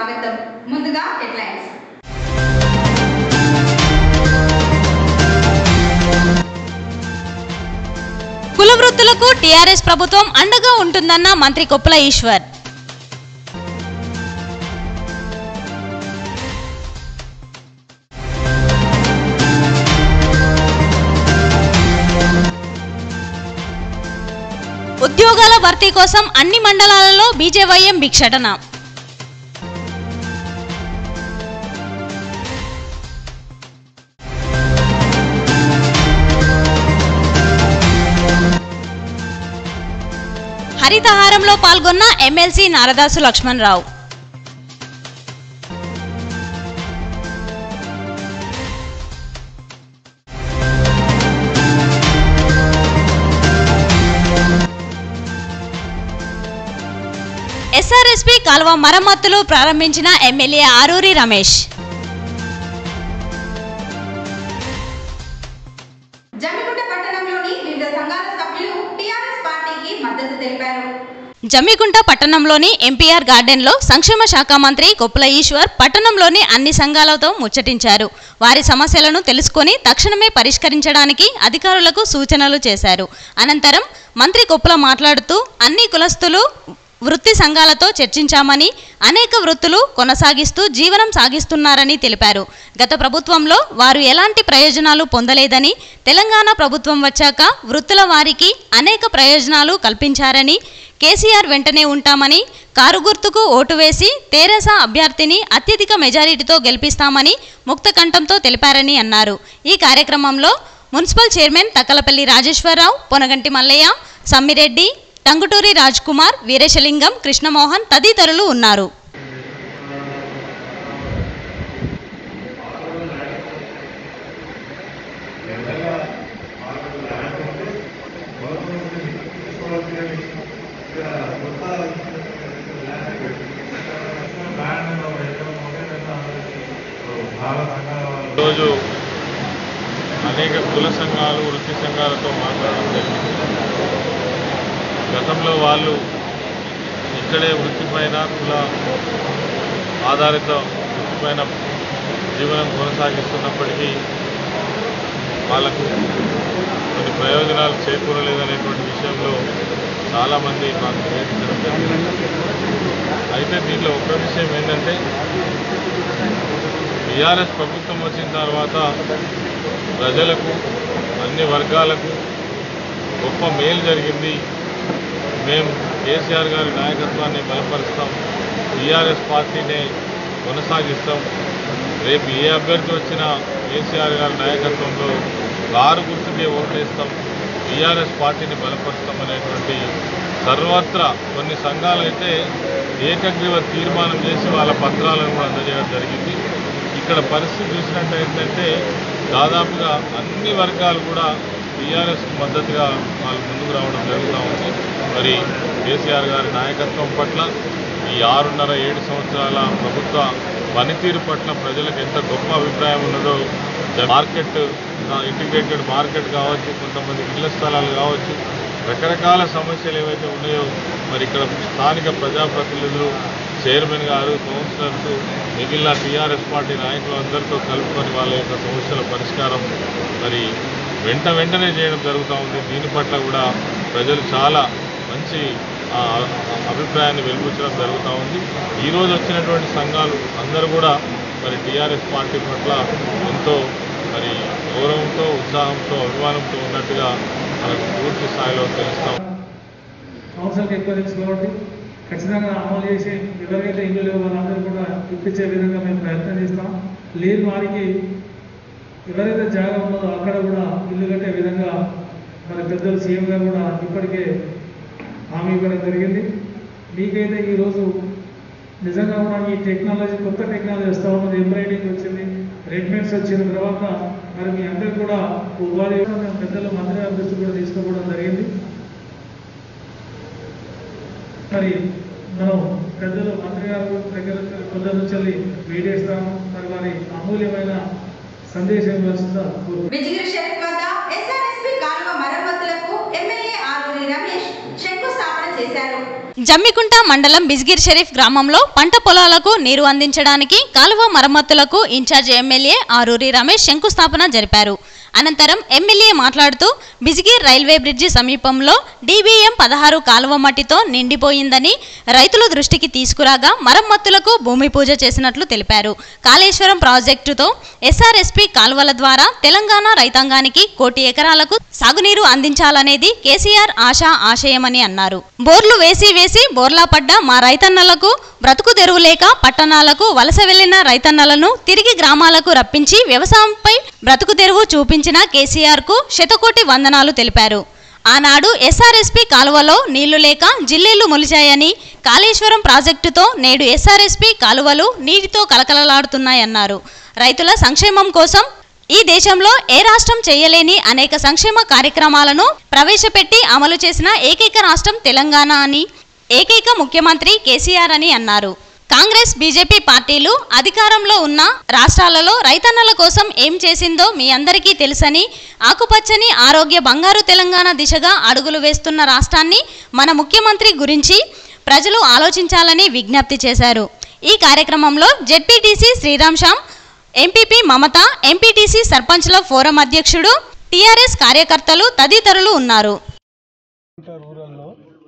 స్వాగతం ముందుగా హెడ్లైన్స్ కుల వృత్తులకు టీఆర్ఎస్ ప్రభుత్వం అండగా ఉంటుందన్న మంత్రి కొప్పుల ఈశ్వర్ ఉద్యోగాల భర్తీ కోసం అన్ని మండలాలలో బీజేవైఎం భిక్షటన హరితహారంలో పాల్గొన్న ఎమ్మెల్సీ నారదాసు లక్ష్మణరావు ఎస్ఆర్ఎస్పీ కాలువ మరమ్మతులు ప్రారంభించిన ఎమ్మెల్యే ఆరూరి రమేష్ జమ్మిగుంట పట్టణంలోని వివిధ సంఘాల సభ్యులు టీఆర్ఎస్ పార్టీకి మద్దతు తెలిపారు జమ్మికుంట పట్టణంలోని ఎంపీఆర్ గార్డెన్లో సంక్షేమ శాఖ మంత్రి కొప్పుల ఈశ్వర్ పట్టణంలోని అన్ని సంఘాలతో ముచ్చటించారు వారి సమస్యలను తెలుసుకొని తక్షణమే పరిష్కరించడానికి అధికారులకు సూచనలు చేశారు అనంతరం మంత్రి కొప్పుల మాట్లాడుతూ అన్ని కులస్తులు వృత్తి సంఘాలతో చర్చించామని అనేక వృత్తులు కొనసాగిస్తూ జీవనం సాగిస్తున్నారని తెలిపారు గత ప్రభుత్వంలో వారు ఎలాంటి ప్రయోజనాలు పొందలేదని తెలంగాణ ప్రభుత్వం వచ్చాక వృత్తుల వారికి అనేక ప్రయోజనాలు కల్పించారని కేసీఆర్ వెంటనే ఉంటామని కారు గుర్తుకు ఓటు వేసి తెరాస అభ్యర్థిని అత్యధిక మెజారిటీతో గెలిపిస్తామని ముక్తకంఠంతో తెలిపారని అన్నారు ఈ కార్యక్రమంలో మున్సిపల్ చైర్మన్ తక్కలపల్లి రాజేశ్వరరావు పొనగంటి మల్లయ్య సమ్మిరెడ్డి టంగుటూరి రాజ్ కుమార్ వీరేశలింగం కృష్ణమోహన్ తదితరులు ఉన్నారు ఈరోజు అనేక కుల సంఘాలు వృత్తి సంఘాలతో మాట్లాడడం జరిగింది గతంలో వాళ్ళు ఇక్కడే వృత్తిపైన కుల ఆధారిత వృత్తిపైన జీవనం కొనసాగిస్తున్నప్పటికీ వాళ్ళకు కొన్ని ప్రయోజనాలు చేకూరలేదనేటువంటి విషయంలో చాలామంది మాకు నివేదించడం జరిగింది అయితే దీంట్లో ఒక విషయం ఏంటంటే టీఆర్ఎస్ ప్రభుత్వం వచ్చిన తర్వాత ప్రజలకు అన్ని వర్గాలకు గొప్ప మేలు జరిగింది మేము కేసీఆర్ గారి నాయకత్వాన్ని బలపరుస్తాం టీఆర్ఎస్ పార్టీనే కొనసాగిస్తాం రేపు ఏ అభ్యర్థి వచ్చినా కేసీఆర్ గారి నాయకత్వంలో కారు గుర్తుకే ఓటేస్తాం టీఆర్ఎస్ పార్టీని బలపరుస్తాం అనేటువంటి సర్వత్రా కొన్ని సంఘాలు అయితే ఏకగ్రీవ తీర్మానం చేసి వాళ్ళ పత్రాలను కూడా అందజేయడం జరిగింది ఇక్కడ పరిస్థితి చూసినట్టు ఏంటంటే దాదాపుగా అన్ని వర్గాలు కూడా టీఆర్ఎస్ మద్దతుగా వాళ్ళు ముందుకు రావడం జరుగుతూ ఉంది మరి కేసీఆర్ గారి నాయకత్వం పట్ల ఈ ఆరున్నర ఏడు సంవత్సరాల ప్రభుత్వ పనితీరు పట్ల ప్రజలకు ఎంత గొప్ప అభిప్రాయం ఉన్నదో జ- మార్కెట్ ఆ, ఇంటిగ్రేటెడ్ మార్కెట్ కావచ్చు కొంతమంది ఇళ్ల స్థలాలు కావచ్చు రకరకాల సమస్యలు ఏవైతే ఉన్నాయో మరి ఇక్కడ స్థానిక ప్రజాప్రతినిధులు చైర్మన్ గారు కౌన్సిలర్స్ మిగిలిన టీఆర్ఎస్ పార్టీ నాయకులు అందరితో కలుపుకొని వాళ్ళ యొక్క సమస్యల పరిష్కారం మరి వెంట వెంటనే చేయడం జరుగుతూ ఉంది దీని పట్ల కూడా ప్రజలు చాలా మంచి ఆ, అభిప్రాయాన్ని వెలిపించడం జరుగుతూ ఉంది ఈరోజు వచ్చినటువంటి సంఘాలు అందరూ కూడా మరి టీఆర్ఎస్ పార్టీ పట్ల ఎంతో మరి గౌరవంతో ఉత్సాహంతో అభిమానంతో ఉన్నట్టుగా మనకు పూర్తి స్థాయిలో తెలుస్తాం కౌన్సిల్కి ఎక్కువ తెలుసు కాబట్టి ఖచ్చితంగా అమలు చేసి ఎవరికైతే ఇల్లు లేవు వాళ్ళందరూ కూడా ఇప్పించే విధంగా మేము ప్రయత్నం చేస్తాం లేని వారికి ఎవరైతే జాగా ఉన్నదో అక్కడ కూడా ఇల్లు కట్టే విధంగా మన పెద్దలు సీఎం గారు కూడా ఇప్పటికే హామీ ఇవ్వడం జరిగింది మీకైతే ఈరోజు నిజంగా కూడా ఈ టెక్నాలజీ కొత్త టెక్నాలజీ వస్తూ ఉన్నది ఎంబ్రాయిడింగ్ వచ్చింది రెడ్మేడ్స్ వచ్చిన తర్వాత మరి మీ అందరికీ కూడా ఉపాధి కూడా మేము పెద్దలు మంత్రి గారి దృష్టి కూడా తీసుకోవడం జరిగింది మరి మనం పెద్దలు మంత్రి గారు దగ్గర కొందరి నుంచి వెళ్ళి వీడియోస్తాము మరి వారి అమూల్యమైన సందేశం ఇవ్వాల్సిందిగా కోరుతున్నాను. విజయగిరి షరీఫ్ వద్ద ఎస్ఆర్ఎస్పీ కాలువ మరమ్మతులకు ఎమ్మెల్యే ఆరూరి రమేష్ శంకుస్థాపన చేశారు జమ్మికుంట మండలం బిజ్గిర్ షరీఫ్ గ్రామంలో పంట పొలాలకు నీరు అందించడానికి కాలువ మరమ్మతులకు ఇన్ఛార్జ్ ఎమ్మెల్యే ఆరూరి రమేష్ శంకుస్థాపన జరిపారు అనంతరం ఎమ్మెల్యే మాట్లాడుతూ బిజ్గిర్ రైల్వే బ్రిడ్జి సమీపంలో డీబీఎం పదహారు కాలువ మట్టితో నిండిపోయిందని రైతుల దృష్టికి తీసుకురాగా మరమ్మతులకు భూమి పూజ చేసినట్లు తెలిపారు కాళేశ్వరం ప్రాజెక్టుతో ఎస్ఆర్ఎస్పీ కాలువల ద్వారా తెలంగాణ రైతాంగానికి కోటి ఎకరాలకు సాగునీరు అందించాలనేది కేసీఆర్ ఆశ ఆశయమని అన్నారు బోర్లు వేసి వేసి బోర్లా పడ్డ మా రైతన్నలకు బ్రతుకు తెరువు లేక పట్టణాలకు వలస వెళ్లిన రైతన్నలను తిరిగి గ్రామాలకు రప్పించి వ్యవసాయంపై బ్రతుకు తెరువు చూపించిన కేసీఆర్ కు శతకోటి వందనాలు తెలిపారు ఆనాడు ఎస్ఆర్ఎస్పీ కాలువలో నీళ్లు లేక జిల్లేలు మొలిచాయని కాళేశ్వరం ప్రాజెక్టుతో నేడు ఎస్ఆర్ఎస్పీ కాలువలు నీటితో కలకలలాడుతున్నాయన్నారు రైతుల సంక్షేమం కోసం ఈ దేశంలో ఏ రాష్ట్రం చేయలేని అనేక సంక్షేమ కార్యక్రమాలను ప్రవేశపెట్టి అమలు చేసిన ఏకైక రాష్ట్రం తెలంగాణ అని ఏకైక ముఖ్యమంత్రి కేసీఆర్ అని అన్నారు కాంగ్రెస్ బీజేపీ పార్టీలు అధికారంలో ఉన్న రాష్ట్రాలలో రైతన్నల కోసం ఏం చేసిందో మీ అందరికీ తెలుసని ఆకుపచ్చని ఆరోగ్య బంగారు తెలంగాణ దిశగా అడుగులు వేస్తున్న రాష్ట్రాన్ని మన ముఖ్యమంత్రి గురించి ప్రజలు ఆలోచించాలని విజ్ఞప్తి చేశారు ఈ కార్యక్రమంలో ZPTC Sriram Shyam MPP Mamata MPTC సర్పంచ్ల ఫోరం అధ్యక్షుడు టీఆర్ఎస్ కార్యకర్తలు తదితరులు ఉన్నారు రూరల్లో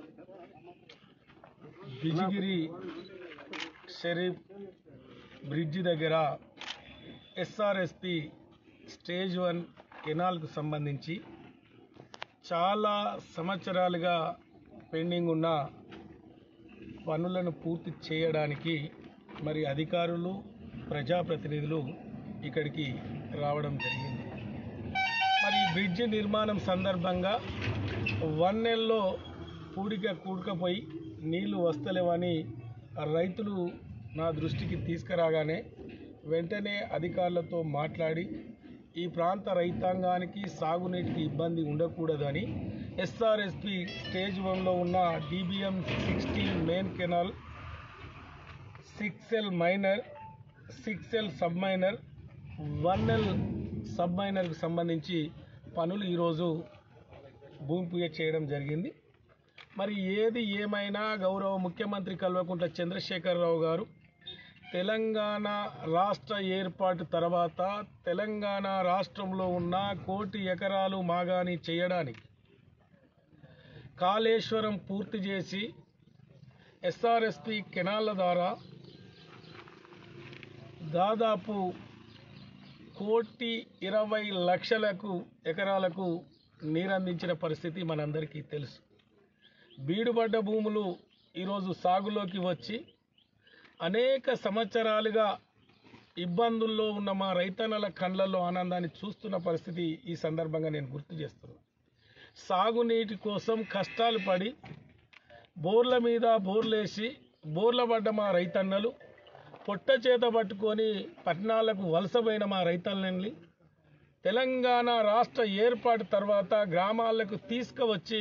బిజిగిరి షరీఫ్ బ్రిడ్జి దగ్గర ఎస్ఆర్ఎస్పి స్టేజ్ వన్ కెనాల్కు సంబంధించి చాలా సంవత్సరాలుగా పెండింగ్ ఉన్న పనులను పూర్తి చేయడానికి మరి అధికారులు ప్రజాప్రతినిధులు ఇక్కడికి రావడం జరిగింది మరి ఈ బ్రిడ్జి నిర్మాణం సందర్భంగా వన్ నెలలో పూడిక కూడుకపోయి నీళ్లు వస్తలేవని రైతులు నా దృష్టికి తీసుకురాగానే వెంటనే అధికారులతో మాట్లాడి ఈ ప్రాంత రైతాంగానికి సాగునీటికి ఇబ్బంది ఉండకూడదని ఎస్ఆర్ఎస్పి స్టేజ్ వన్లో ఉన్న DBM sixteen main canal six L minor six L sub minor one L sub మైనర్కి సంబంధించి పనులు ఈరోజు భూమి పూజ చేయడం జరిగింది మరి ఏది ఏమైనా గౌరవ ముఖ్యమంత్రి కల్వకుంట్ల చంద్రశేఖరరావు గారు తెలంగాణ రాష్ట్ర ఏర్పాటు తర్వాత తెలంగాణ రాష్ట్రంలో ఉన్న కోటి ఎకరాలు మాగాని చేయడానికి కాళేశ్వరం పూర్తి చేసి ఎస్ఆర్ఎస్పి కెనాళ్ళ ద్వారా దాదాపు కోటి ఇరవై లక్షలకు ఎకరాలకు నీరందించిన పరిస్థితి మనందరికీ తెలుసు బీడుబడ్డ భూములు ఈరోజు సాగులోకి వచ్చి అనేక సంవత్సరాలుగా ఇబ్బందుల్లో ఉన్న మా రైతన్నల కండ్లలో ఆనందాన్ని చూస్తున్న పరిస్థితి ఈ సందర్భంగా నేను గుర్తు చేస్తున్నాను సాగునీటి కోసం కష్టాలు పడి బోర్ల మీద బోర్లేసి బోర్ల పడ్డ మా రైతన్నలు పొట్ట చేత పట్టుకొని పట్టణాలకు వలసపోయిన మా రైతన్నల్ని తెలంగాణ రాష్ట్ర ఏర్పాటు తర్వాత గ్రామాలకు తీసుకువచ్చి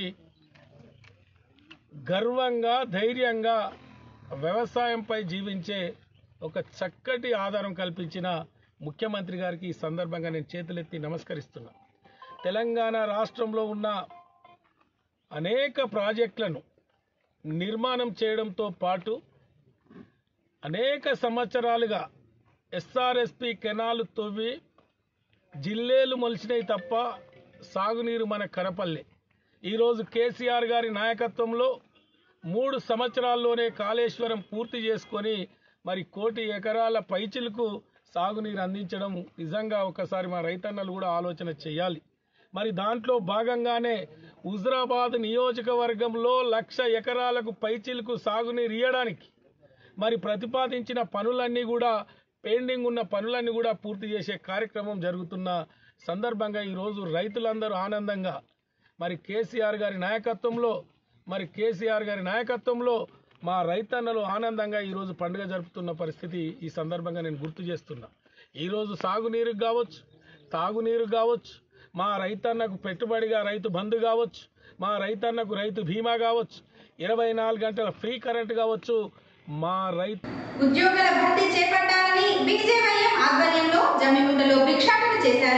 గర్వంగా ధైర్యంగా వ్యవసాయంపై జీవించే ఒక చక్కటి ఆధారం కల్పించిన ముఖ్యమంత్రి గారికి ఈ సందర్భంగా నేను చేతులెత్తి నమస్కరిస్తున్నా తెలంగాణ రాష్ట్రంలో ఉన్న అనేక ప్రాజెక్టులను నిర్మాణం చేయడంతో పాటు అనేక సంవత్సరాలుగా ఎస్ఆర్ఎస్పి కెనాలు తవ్వి జిల్లేలు మొలిచినాయి తప్ప సాగునీరు మన కనపల్లె ఈరోజు కేసీఆర్ గారి నాయకత్వంలో మూడు సంవత్సరాల్లోనే కాళేశ్వరం పూర్తి చేసుకొని మరి కోటి ఎకరాల పైచిలకు సాగునీరు అందించడం నిజంగా ఒకసారి మా రైతన్నలు కూడా ఆలోచన చేయాలి మరి దాంట్లో భాగంగానే హుజరాబాద్ నియోజకవర్గంలో లక్ష ఎకరాలకు పైచిలకు సాగునీరు ఇయ్యడానికి మరి ప్రతిపాదించిన పనులన్నీ కూడా పెండింగ్ ఉన్న పనులన్నీ కూడా పూర్తి చేసే కార్యక్రమం జరుగుతున్న సందర్భంగా ఈరోజు రైతులందరూ ఆనందంగా మరి కేసీఆర్ గారి నాయకత్వంలో మరి కేసీఆర్ గారి నాయకత్వంలో మా రైతన్నలు ఆనందంగా ఈరోజు పండుగ జరుపుతున్న పరిస్థితి ఈ సందర్భంగా నేను గుర్తు చేస్తున్నా ఈరోజు సాగునీరు కావచ్చు తాగునీరు కావచ్చు మా రైతన్నకు పెట్టుబడిగా రైతు బంధు కావచ్చు మా రైతన్నకు రైతు బీమా కావచ్చు ఇరవై నాలుగు గంటల ఫ్రీ కరెంట్ కావచ్చు మా రైతు ఉద్యోగుల భర్తీ చేపట్టాలని బీజేవైఎం ఆధ్వర్యంలో జమ్మిగుంటలో భిక్షాటన చేశారు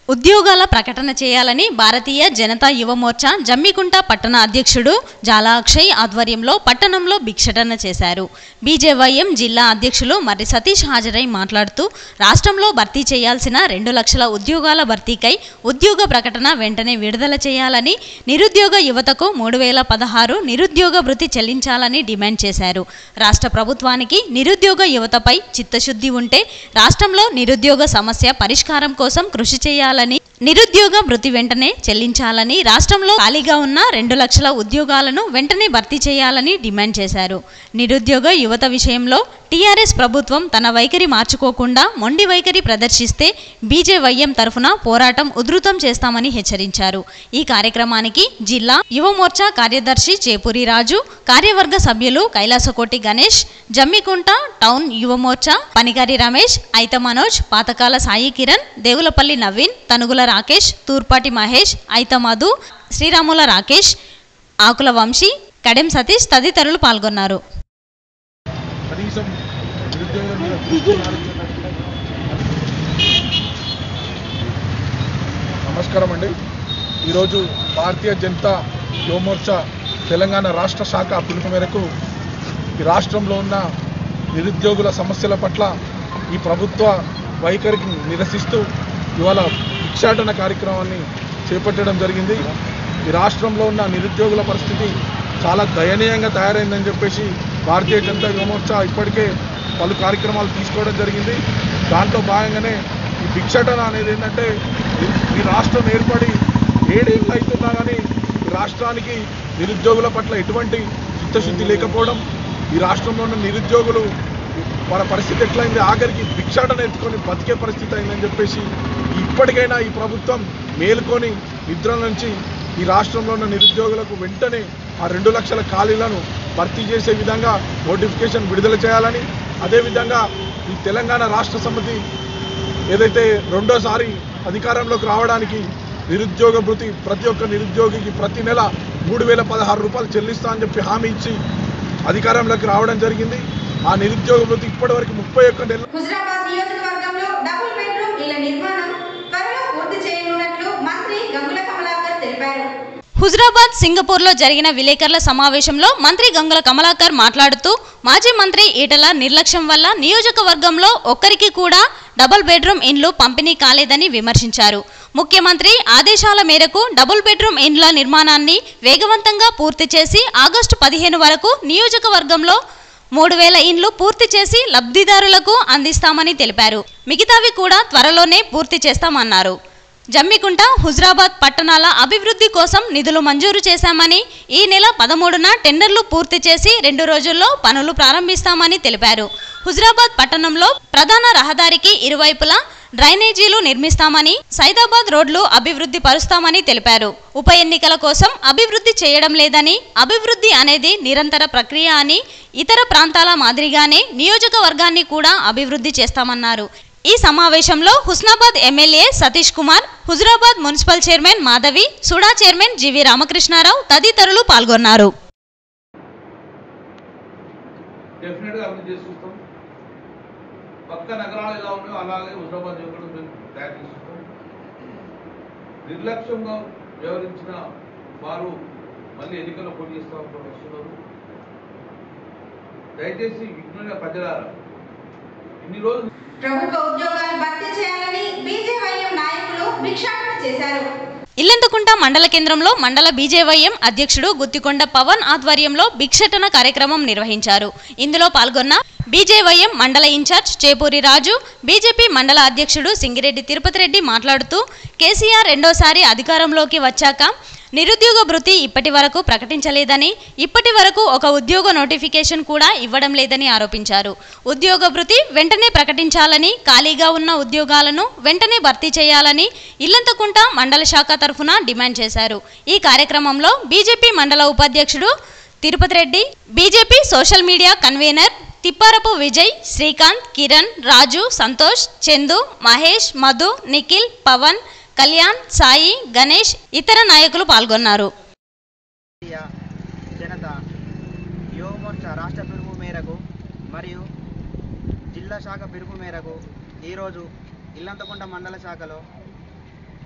ఉద్యోగాల ప్రకటన చేయాలని భారతీయ జనతా యువ మోర్చా జమ్మికుంట పట్టణ అధ్యక్షుడు జాలా అక్షయ్ ఆధ్వర్యంలో పట్టణంలో భిక్షటన చేశారు బీజేవైఎం జిల్లా అధ్యక్షులు మర్రి సతీష్ హాజరై మాట్లాడుతూ రాష్ట్రంలో భర్తీ చేయాల్సిన రెండు లక్షల ఉద్యోగాల భర్తీకై ఉద్యోగ ప్రకటన వెంటనే విడుదల చేయాలని నిరుద్యోగ యువతకు మూడు వేల పదహారు నిరుద్యోగ భృతి చెల్లించాలని డిమాండ్ చేశారు రాష్ట్ర ప్రభుత్వానికి నిరుద్యోగ యువతపై చిత్తశుద్ధి ఉంటే రాష్ట్రంలో నిరుద్యోగ సమస్య పరిష్కారం కోసం కృషి చేయాలని నిరుద్యోగ భృతి వెంటనే చెల్లించాలని రాష్ట్రంలో ఖాళీగా ఉన్న రెండు లక్షల ఉద్యోగాలను వెంటనే భర్తీ చేయాలని డిమాండ్ చేశారు నిరుద్యోగ యువత విషయంలో టీఆర్ఎస్ ప్రభుత్వం తన వైఖరి మార్చుకోకుండా మొండి వైఖరి ప్రదర్శిస్తే బీజేవైఎం తరఫున పోరాటం ఉధృతం చేస్తామని హెచ్చరించారు ఈ కార్యక్రమానికి జిల్లా యువ మోర్చా కార్యదర్శి చేపూరి రాజు కార్యవర్గ సభ్యులు కైలాసకోటి గణేష్ జమ్మికుంట టౌన్ యువ మోర్చా పనిగారి రమేష్ ఐత మనోజ్ పాతకాల సాయి కిరణ్ దేవులపల్లి నవీన్ తనుగుల రాకేష్ తూర్పాటి మహేష్ ఐత మధు శ్రీరాముల రాకేష్ ఆకుల వంశీ కడెం సతీష్ తదితరులు పాల్గొన్నారు కనీసం నిరుద్యోగుల మీద దృష్టి సారించడానికి నమస్కారం అండి ఈరోజు భారతీయ జనతా యువమోర్చా తెలంగాణ రాష్ట్ర శాఖ పిలుపు మేరకు ఈ రాష్ట్రంలో ఉన్న నిరుద్యోగుల సమస్యల పట్ల ఈ ప్రభుత్వ వైఖరికి నిరసిస్తూ ఇవాళ భిక్షాటన కార్యక్రమాన్ని చేపట్టడం జరిగింది ఈ రాష్ట్రంలో ఉన్న నిరుద్యోగుల పరిస్థితి చాలా దయనీయంగా తయారైందని చెప్పేసి భారతీయ జనతా యువమోర్చా ఇప్పటికే పలు కార్యక్రమాలు తీసుకోవడం జరిగింది దాంట్లో భాగంగానే ఈ భిక్షాటన అనేది ఏంటంటే ఈ- ఈ రాష్ట్రం ఏర్పడి ఏడేళ్ళు అవుతున్నా కానీ ఈ రాష్ట్రానికి నిరుద్యోగుల పట్ల ఎటువంటి చిత్తశుద్ధి లేకపోవడం ఈ రాష్ట్రంలో ఉన్న నిరుద్యోగులు మన పరిస్థితి ఎట్లయింది ఆఖరికి భిక్షాటన ఎత్తుకొని బతికే పరిస్థితి అయిందని చెప్పేసి ఇప్పటికైనా ఈ ప్రభుత్వం మేలుకొని నిద్ర నుంచి ఈ రాష్ట్రంలో ఉన్న నిరుద్యోగులకు వెంటనే ఆ రెండు లక్షల ఖాళీలను భర్తీ చేసే విధంగా నోటిఫికేషన్ విడుదల చేయాలని అదేవిధంగా ఈ తెలంగాణ రాష్ట్ర సమితి ఏదైతే రెండోసారి అధికారంలోకి రావడానికి నిరుద్యోగ భృతి ప్రతి ఒక్క నిరుద్యోగికి ప్రతి నెల మూడు వేల పదహారు రూపాయలు చెల్లిస్తా అని చెప్పి హామీ ఇచ్చి అధికారంలోకి రావడం జరిగింది ఆ నిరుద్యోగ భృతి ఇప్పటివరకు ముప్పై ఒక్క నెలలు హుజరాబాద్ నియోజకవర్గంలో డబుల్ బెడ్రూమ్ ఇళ్ల నిర్మాణం త్వరలో పూర్తి చేయనున్నట్లు మంత్రి గంగుల కమలాకర్ తెలిపారు హుజరాబాద్ సింగపూర్లో జరిగిన విలేకరుల సమావేశంలో మంత్రి గంగుల కమలాకర్ మాట్లాడుతూ మాజీ మంత్రి ఈటల నిర్లక్ష్యం వల్ల నియోజకవర్గంలో ఒక్కరికి కూడా డబుల్ బెడ్రూమ్ ఇండ్లు పంపిణీ కాలేదని విమర్శించారు ముఖ్యమంత్రి ఆదేశాల మేరకు డబుల్ బెడ్రూమ్ ఇండ్ల నిర్మాణాన్ని వేగవంతంగా పూర్తి చేసి ఆగస్టు పదిహేను వరకు నియోజకవర్గంలో మూడు వేల ఇండ్లు పూర్తి చేసి లబ్ధిదారులకు అందిస్తామని తెలిపారు మిగతావి కూడా త్వరలోనే పూర్తి చేస్తామన్నారు జమ్మికుంట హుజరాబాద్ పట్టణాల అభివృద్ధి కోసం నిధులు మంజూరు చేశామని ఈ నెల పదమూడున టెండర్లు పూర్తి చేసి రెండు రోజుల్లో పనులు ప్రారంభిస్తామని తెలిపారు హుజరాబాద్ పట్టణంలో ప్రధాన రహదారికి ఇరువైపులా డ్రైనేజీలు నిర్మిస్తామని సైదాబాద్ రోడ్లు అభివృద్ధి పరుస్తామని తెలిపారు ఉప ఎన్నికల కోసం అభివృద్ధి చేయడం లేదని అభివృద్ధి అనేది నిరంతర ప్రక్రియ అని ఇతర ప్రాంతాల మాదిరిగానే నియోజకవర్గాన్ని కూడా అభివృద్ధి చేస్తామన్నారు ఈ సమావేశంలో Husnabad MLA Satish Kumar Huzurabad municipal chairman Madhavi SUDA chairman G V Ramakrishnarao తదితరులు పాల్గొన్నారు డెఫినెట్గా అభివృద్ధి చేసి చూస్తాం పక్క నగరాలు ఎలా ఉన్నాయో అలాగే హుజరాబాద్ కూడా మేము తయారు చేస్తాం నిర్లక్ష్యంగా వ్యవహరించిన వారు మళ్ళీ ఎన్నికల్లో పోటీ చేస్తా వస్తున్నారు దయచేసి విఘ్నంగా ప్రజలారా ఇన్ని రోజులు ప్రభుత్వ ఉద్యోగాలు భర్తీ చేయాలని బీజేవైఎం నాయకులు భిక్షాటన చేశారు ఇల్లంతకుంట మండల కేంద్రంలో మండల బీజేవైఎం అధ్యక్షుడు గుత్తికొండ పవన్ ఆధ్వర్యంలో భిక్షటన కార్యక్రమం నిర్వహించారు ఇందులో పాల్గొన్న బీజేవైఎం మండల ఇన్ఛార్జ్ చేపూరి రాజు బీజేపీ మండల అధ్యక్షుడు సింగిరెడ్డి తిరుపతి రెడ్డి మాట్లాడుతూ కేసీఆర్ రెండోసారి అధికారంలోకి వచ్చాక నిరుద్యోగ భృతి ఇప్పటి వరకు ప్రకటించలేదని ఇప్పటి వరకు ఒక ఉద్యోగ నోటిఫికేషన్ కూడా ఇవ్వడం లేదని ఆరోపించారు ఉద్యోగ భృతి వెంటనే ప్రకటించాలని ఖాళీగా ఉన్న ఉద్యోగాలను వెంటనే భర్తీ చేయాలని ఇల్లంతకుంట మండల శాఖ తరఫున డిమాండ్ చేశారు ఈ కార్యక్రమంలో బీజేపీ మండల ఉపాధ్యక్షుడు Tirupati Reddy BJP social media convener Tipparapu Vijay Srikanth Kiran Raju Santosh Chandu Mahesh Madhu Nikhil Pawan Kalyan Sai Ganesh ఇతర నాయకులు పాల్గొన్నారు భారతీయ జనత యువమోర్చా రాష్ట్ర పిలుపు మేరకు మరియు జిల్లా శాఖ పిలుపు మేరకు ఈరోజు ఇల్లంతకుంట మండల శాఖలో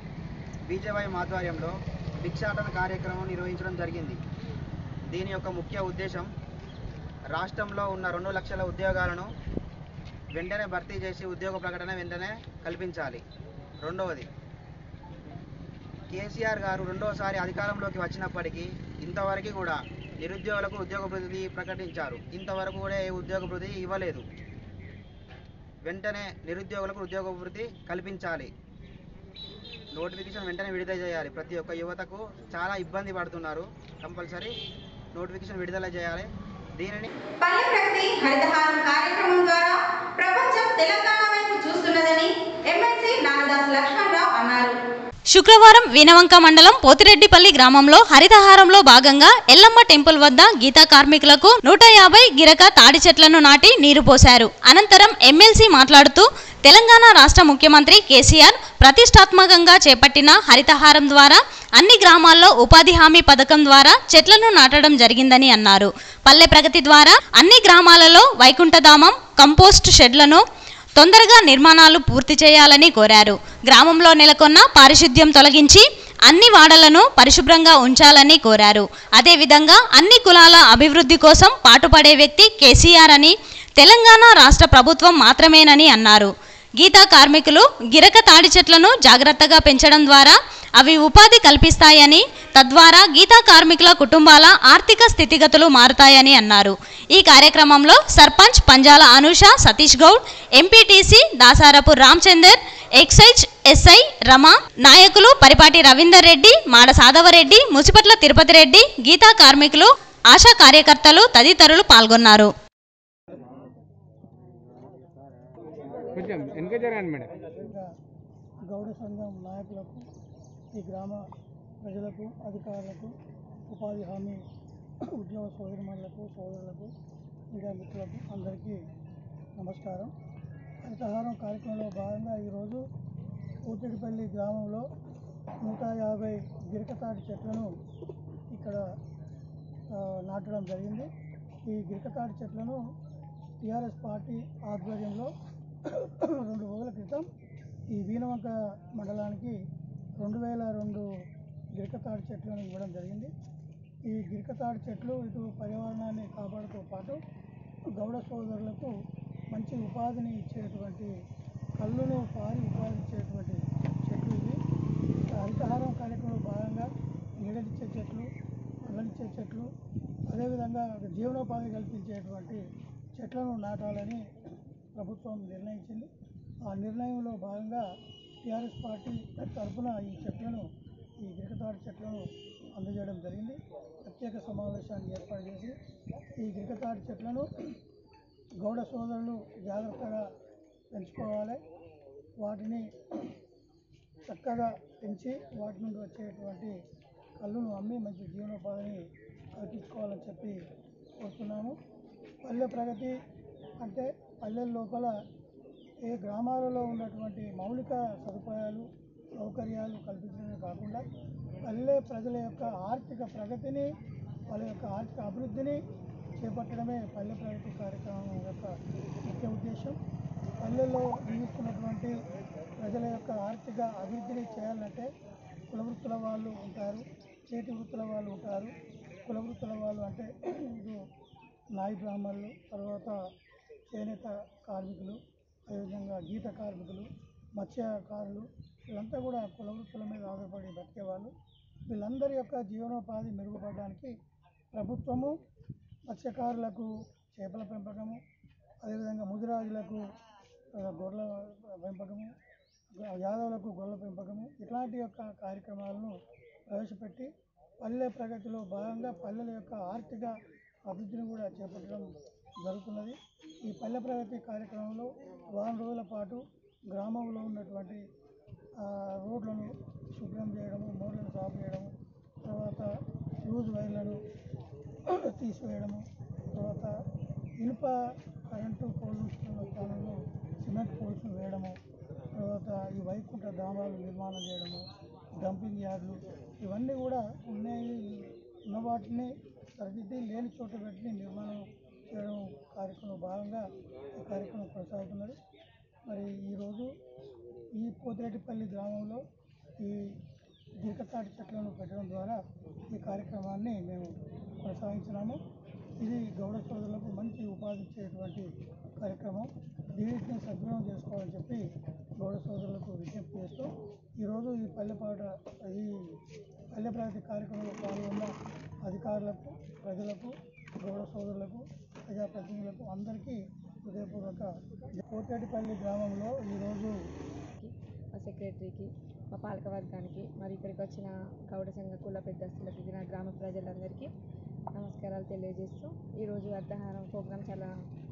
బీజేవై ఆధ్వర్యంలో భిక్షాటన కార్యక్రమం నిర్వహించడం జరిగింది దీని యొక్క ముఖ్య ఉద్దేశం రాష్ట్రంలో ఉన్న రెండు లక్షల ఉద్యోగాలను వెంటనే భర్తీ చేసి ఉద్యోగ ప్రకటన వెంటనే కల్పించాలి రెండవది కేసీఆర్ గారు రెండోసారి అధికారంలోకి వచ్చినప్పటికీ ఇంతవరకు కూడా నిరుద్యోగులకు ఉద్యోగ భృతి ప్రకటించారు ఇంతవరకు కూడా ఏ ఉద్యోగ భృతి ఇవ్వలేదు వెంటనే నిరుద్యోగులకు ఉద్యోగ భృతి కల్పించాలి నోటిఫికేషన్ వెంటనే విడుదల చేయాలి ప్రతి ఒక్క యువతకు చాలా ఇబ్బంది పడుతున్నారు కంపల్సరీ నోటిఫికేషన్ విడుదల చేయాలి దీనిని పల్లె ప్రగతి హరితహారం కార్యక్రమం ద్వారా ప్రపంచం తెలంగాణ వైపు చూస్తున్నదని ఎమ్మెల్సీ నాగదాస్ లక్ష్మణరావు అన్నారు శుక్రవారం వీనవంక మండలం పోతిరెడ్డిపల్లి గ్రామంలో హరితహారంలో భాగంగా ఎల్లమ్మ టెంపుల్ వద్ద గీతా కార్మికులకు నూట యాభై గిరక తాడి చెట్లను నాటి నీరు పోశారు అనంతరం ఎమ్మెల్సీ మాట్లాడుతూ తెలంగాణ రాష్ట్ర ముఖ్యమంత్రి కేసీఆర్ ప్రతిష్టాత్మకంగా చేపట్టిన హరితహారం ద్వారా అన్ని గ్రామాల్లో ఉపాధి హామీ పథకం ద్వారా చెట్లను నాటడం జరిగిందని అన్నారు పల్లె ప్రగతి ద్వారా అన్ని గ్రామాలలో వైకుంఠధామం కంపోస్ట్ షెడ్లను తొందరగా నిర్మాణాలు పూర్తి చేయాలని కోరారు గ్రామంలో నెలకొన్న పారిశుద్ధ్యం తొలగించి అన్ని వాడలను పరిశుభ్రంగా ఉంచాలని కోరారు అదేవిధంగా అన్ని కులాల అభివృద్ధి కోసం పాటుపడే వ్యక్తి కేసీఆర్ అని తెలంగాణ రాష్ట్ర ప్రభుత్వం మాత్రమేనని అన్నారు గీతా కార్మికులు గిరక తాడి చెట్లను జాగ్రత్తగా పెంచడం ద్వారా అవి ఉపాధి కల్పిస్తాయని తద్వారా గీతా కార్మికుల కుటుంబాల ఆర్థిక స్థితిగతులు మారుతాయని అన్నారు ఈ కార్యక్రమంలో sarpanch Panjala Anusha Satish Goud MPTC Dasarapu Ramchander excise SI Rama నాయకులు పరిపాటి రవీందర్ రెడ్డి మాడ సాధవరెడ్డి ముసిపట్ల తిరుపతి రెడ్డి గీతా కార్మికులు ఆశా కార్యకర్తలు తదితరులు పాల్గొన్నారు కొంచెం వెనక జరగండి మేడం ఇంకా గౌడ సంఘం నాయకులకు ఈ గ్రామ ప్రజలకు అధికారులకు ఉపాధి హామీ ఉద్యోగ సోదరిమణులకు సోదరులకు ఇంకా మిత్రులకు అందరికీ నమస్కారం హరితహారం కార్యక్రమంలో భాగంగా ఈరోజు ఊతిడిపల్లి గ్రామంలో నూట యాభై గిరికతాటి చెట్లను ఇక్కడ ఆ, నాటడం జరిగింది ఈ గిరికతాటి చెట్లను టీఆర్ఎస్ పార్టీ ఆధ్వర్యంలో రెండు రోజుల క్రితం ఈ వీణవంక మండలానికి రెండు వేల రెండు గిరికతాడి చెట్లను ఇవ్వడం జరిగింది ఈ గిరికతాడి చెట్లు ఇటు పర్యావరణాన్ని కాపాడుతూ పాటు గౌడ సోదరులకు మంచి ఉపాధిని ఇచ్చేటువంటి కళ్ళును పారి ఉపాధి ఇచ్చేటువంటి చెట్లు ఇవి హరితహారం కార్యక్రమంలో భాగంగా నీడనిచ్చే చెట్లు పళ్ళనిచ్చే చెట్లు అదేవిధంగా జీవనోపాధి కల్పించేటువంటి చెట్లను నాటాలని ప్రభుత్వం నిర్ణయించింది ఆ నిర్ణయంలో భాగంగా టీఆర్ఎస్ పార్టీ తరఫున ఈ చెట్లను ఈ గిరికతాడు చెట్లను అందజేయడం జరిగింది ప్రత్యేక సమావేశాన్ని ఏర్పాటు చేసి ఈ గిరికతాడు చెట్లను గౌడ సోదరులు జాగ్రత్తగా పెంచుకోవాలి వాటిని చక్కగా పెంచి వాటి నుండి వచ్చేటువంటి కళ్ళును అమ్మి మంచి జీవనోపాధిని కల్పించుకోవాలని చెప్పి కోరుతున్నాము పల్లె ప్రగతి అంటే పల్లెల లోపల ఏ గ్రామాలలో ఉన్నటువంటి మౌలిక సదుపాయాలు సౌకర్యాలు కల్పించడమే కాకుండా పల్లె ప్రజల యొక్క ఆర్థిక ప్రగతిని వాళ్ళ యొక్క ఆర్థిక అభివృద్ధిని చేపట్టడమే పల్లె ప్రగతి కార్యక్రమం యొక్క ముఖ్య ఉద్దేశం పల్లెల్లో జీవిస్తున్నటువంటి ప్రజల యొక్క ఆర్థిక అభివృద్ధిని చేయాలంటే కుల వృత్తుల వాళ్ళు ఉంటారు చేతి వృత్తుల వాళ్ళు ఉంటారు కుల వృత్తుల వాళ్ళు అంటే ఇటు నాయి బ్రాహ్మణులు తర్వాత చేనేత కార్మికులు అదేవిధంగా గీత కార్మికులు మత్స్యకారులు వీళ్ళంతా కూడా కుల వృత్తుల మీద ఆధారపడి బతికేవాళ్ళు వీళ్ళందరి యొక్క జీవనోపాధి మెరుగుపడడానికి ప్రభుత్వము మత్స్యకారులకు చేపల పెంపకము అదేవిధంగా ముదిరాజులకు ఆ, గొర్రెల పెంపకము యాదవులకు గొర్రెల పెంపకము ఇట్లాంటి యొక్క కార్యక్రమాలను ప్రవేశపెట్టి పల్లె ప్రగతిలో భాగంగా పల్లెల యొక్క ఆర్థిక అభివృద్ధిని కూడా చేపట్టడం జరుగుతున్నది ఈ పల్లె ప్రగతి కార్యక్రమంలో వారం రోజుల పాటు గ్రామంలో ఉన్నటువంటి ఆ, రోడ్లను శుభ్రం చేయడము మోర్లను సాఫ్ చేయడము తర్వాత లూజ్ వైర్లను తీసివేయడము తర్వాత ఇనుప కరెంటు పోల్స్ స్థానంలో సిమెంట్ పోల్స్ వేయడము తర్వాత ఈ వైకుంఠ ధామాలు నిర్మాణం చేయడము డంపింగ్ యార్డులు ఇవన్నీ కూడా ఉన్నాయి ఉన్న వాటిని సరిదిద్ది లేని చోట పెట్టి నిర్మాణం చేయడం కార్యక్రమంలో భాగంగా ఈ కార్యక్రమం కొనసాగుతున్నది మరి ఈరోజు ఈ పోతిరెడ్డిపల్లి గ్రామంలో ఈ దీర్ఘతాటి చెట్లను పెట్టడం ద్వారా ఈ కార్యక్రమాన్ని మేము కొనసాగించినాము ఇది గౌడ సోదరులకు మంచి ఉపాధి ఇచ్చేటువంటి కార్యక్రమం దీనిని సద్వినియోగం చేసుకోవాలని చెప్పి గౌడ సోదరులకు విజ్ఞప్తి చేస్తూ ఈరోజు ఈ పల్లెపాట ఈ పల్లె ప్రగతి కార్యక్రమంలో పాల్గొన్న అధికారులకు ప్రజలకు గౌడ సోదరులకు ప్రజాప్రతినిధులకు అందరికీ హృదయపూర్వక కోటేటిపల్లి గ్రామంలో ఈరోజు మా సెక్రటరీకి మా పాలకవర్గానికి మరి ఇక్కడికి వచ్చిన గౌడ సంఘ కుల పెద్దస్తులకి నా గ్రామ ప్రజలందరికీ నమస్కారాలు తెలియజేస్తూ ఈరోజు అర్ధహారం ప్రోగ్రాం చాలా